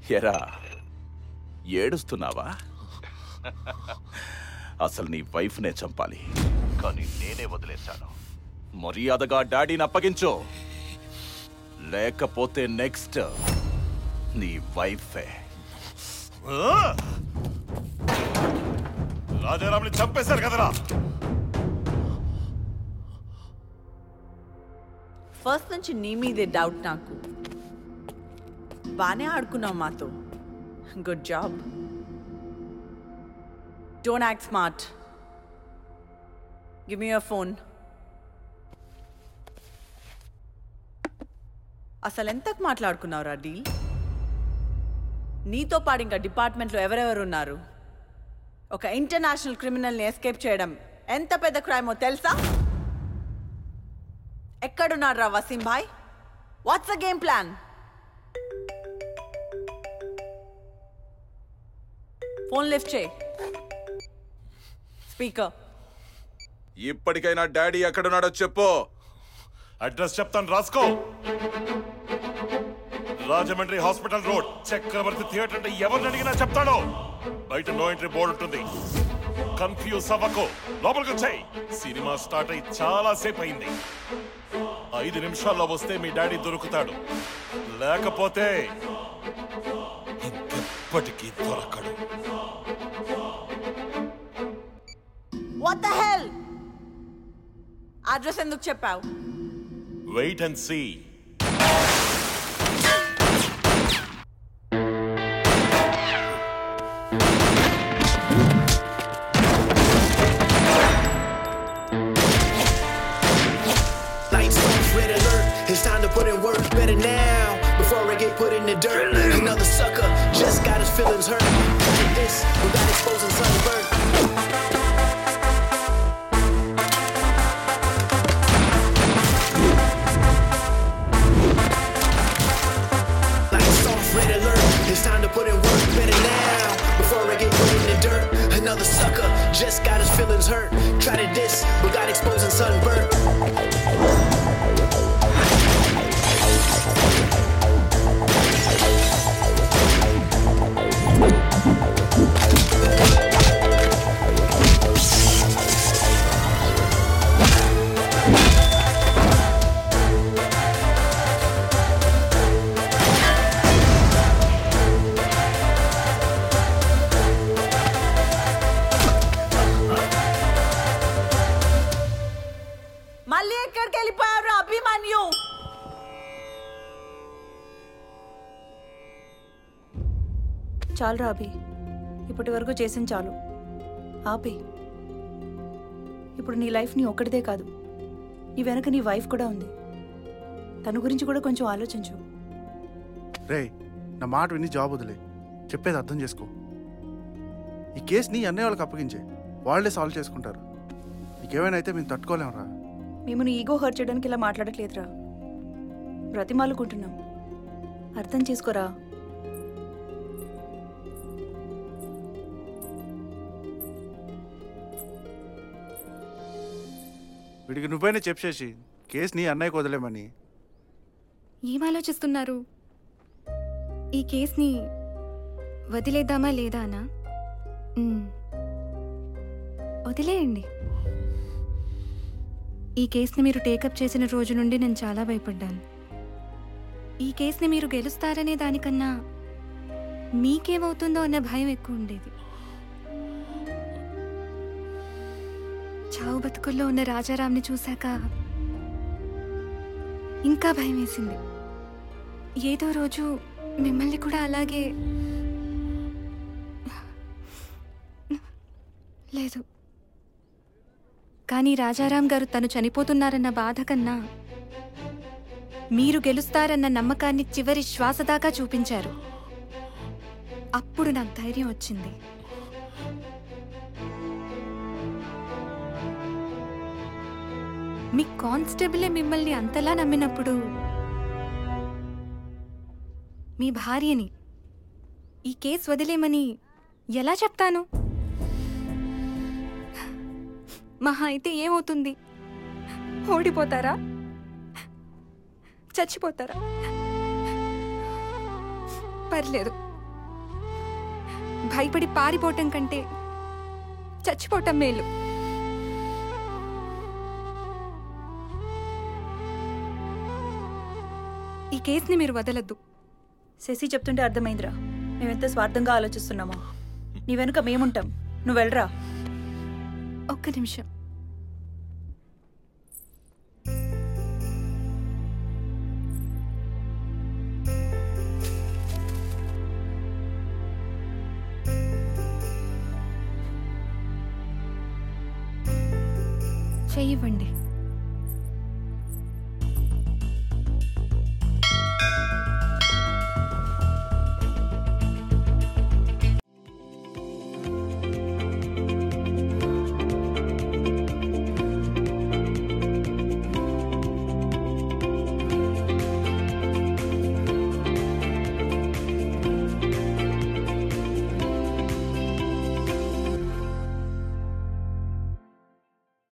ఎరా ఏడుస్తున్నావా అసలు నీ వైఫ్నే చంపాలి కానీ నేనే వదిలేశాను మర్యాదగా డాడీని అప్పగించు లేకపోతే నెక్స్ట్ నీ వైఫే రాజారాంని చంపేశారు కదరా ఫస్ట్ నుంచి నీ మీదే డౌట్ నాకు బానే ఆడుకున్నావు మాతో good job don't act smart give me your phone అసలు ఎంతకు మాట్లాడుకున్నావురా డీల్ నీతో పాటు ఇంకా డిపార్ట్మెంట్లో ఎవరెవరు ఉన్నారు ఒక ఇంటర్నేషనల్ క్రిమినల్ని ఎస్కేప్ చేయడం ఎంత పెద్ద క్రైమో తెలుసా ఎక్కడున్నాడు రా Waseem bhai what's the game plan phone lift చేయి స్పీకర్ ఇప్పటికైనా డాడీ ఎక్కడున్నాడో చెప్పు అడ్రస్ చెప్తాను రాసుకో Rajahmundry hospital road Chakravarthi theatre అంటే ఎవరిని అడిగినా చెప్తాడు బయట నో ఎంట్రీ బోర్డు ఉంటుంది కన్ఫ్యూజ్ అవ్వకు లోపలికి వచ్చాయి సినిమా స్టార్ట్ అయి చాలా సేపు అయింది ఐదు నిమిషాల్లో వస్తే మీ డాడీ దొరుకుతాడు లేకపోతే ఇంకెప్పటికీ దొరకడు వాట్ ద హెల్ అడ్రస్ ఎందుకు చెప్పావు wait and see Lights off, red alert. It's time to put in work better now. Before I get put in the dirt. Another sucker just got his feelings hurt. This without exposing sunburn. Lights off, red alert. It's time to put in work better now. Before I get put in the dirt. Another sucker just got his feelings hurt. Try to diss without exposing sunburn. మళ్ళీ ఎక్కడికి వెళ్ళిపోయారు అభిమన్యు చాలు రా అభి ఇప్పటి వరకు చేసింది చాలు ఆపే ఇప్పుడు నీ లైఫ్ నీ ఒక్కడిదే కాదు నీ వెనక నీ వైఫ్ కూడా ఉంది తన గురించి కూడా కొంచెం ఆలోచించు రే నా మాట విని జాబ్ వదిలే చెప్పేది అర్థం చేసుకో ఈ కేసు నీ అన్నయ్య వాళ్ళకి అప్పగించే వాళ్ళే సాల్వ్ చేసుకుంటారు నీకేమైనా అయితే మేము తట్టుకోలేమురా మేము నీ ఈగో హర్ట్ చేయడానికి ఇలా మాట్లాడట్లేదురా బ్రతిమాలుకుంటున్నాం అర్థం చేసుకోరా వీడికి నువ్వైనా చెప్పేసి కేసు నీ అన్నయ్యకి వదిలేమని ఏం ఆలోచిస్తున్నారు ఈ కేస్ని వదిలేద్దామా లేదా అనా మ్మ్. వదిలేయండి ఈ కేస్ని మీరు టేకప్ చేసిన రోజు నుండి నేను చాలా భయపడ్డాను ఈ కేస్ని మీరు గెలుస్తారనే దానికన్నా మీకేమవుతుందో అన్న భయం ఎక్కువ ఉండేది చావు బతుకుల్లో ఉన్న రాజారాంని చూశాక ఇంకా భయం వేసింది ఏదో రోజు మిమ్మల్ని కూడా అలాగే లేదు కానీ రాజారాం గారు తను చనిపోతున్నారన్న బాధ కన్నా మీరు గెలుస్తారన్న నమ్మకాన్ని చివరి శ్వాస దాకా చూపించారు అప్పుడు నాకు ధైర్యం వచ్చింది మీ కానిస్టేబులే మిమ్మల్ని అంతలా నమ్మినప్పుడు మీ భార్యని ఈ కేసు వదిలేమని ఎలా చెప్తాను మహా అయితే ఏమవుతుంది ఓడిపోతారా చచ్చిపోతారా పర్లేదు భయపడి పారిపోవటం కంటే చచ్చిపోవటం మేలు ఈ కేసుని మీరు వదలద్దు శశి చెప్తుంటే అర్థమైందిరా మేమెంత స్వార్థంగా ఆలోచిస్తున్నామో నీ వెనుక మేముంటాం నువ్వు వెళ్ళరా ఒక్క నిమిషం చెయ్యివ్వండి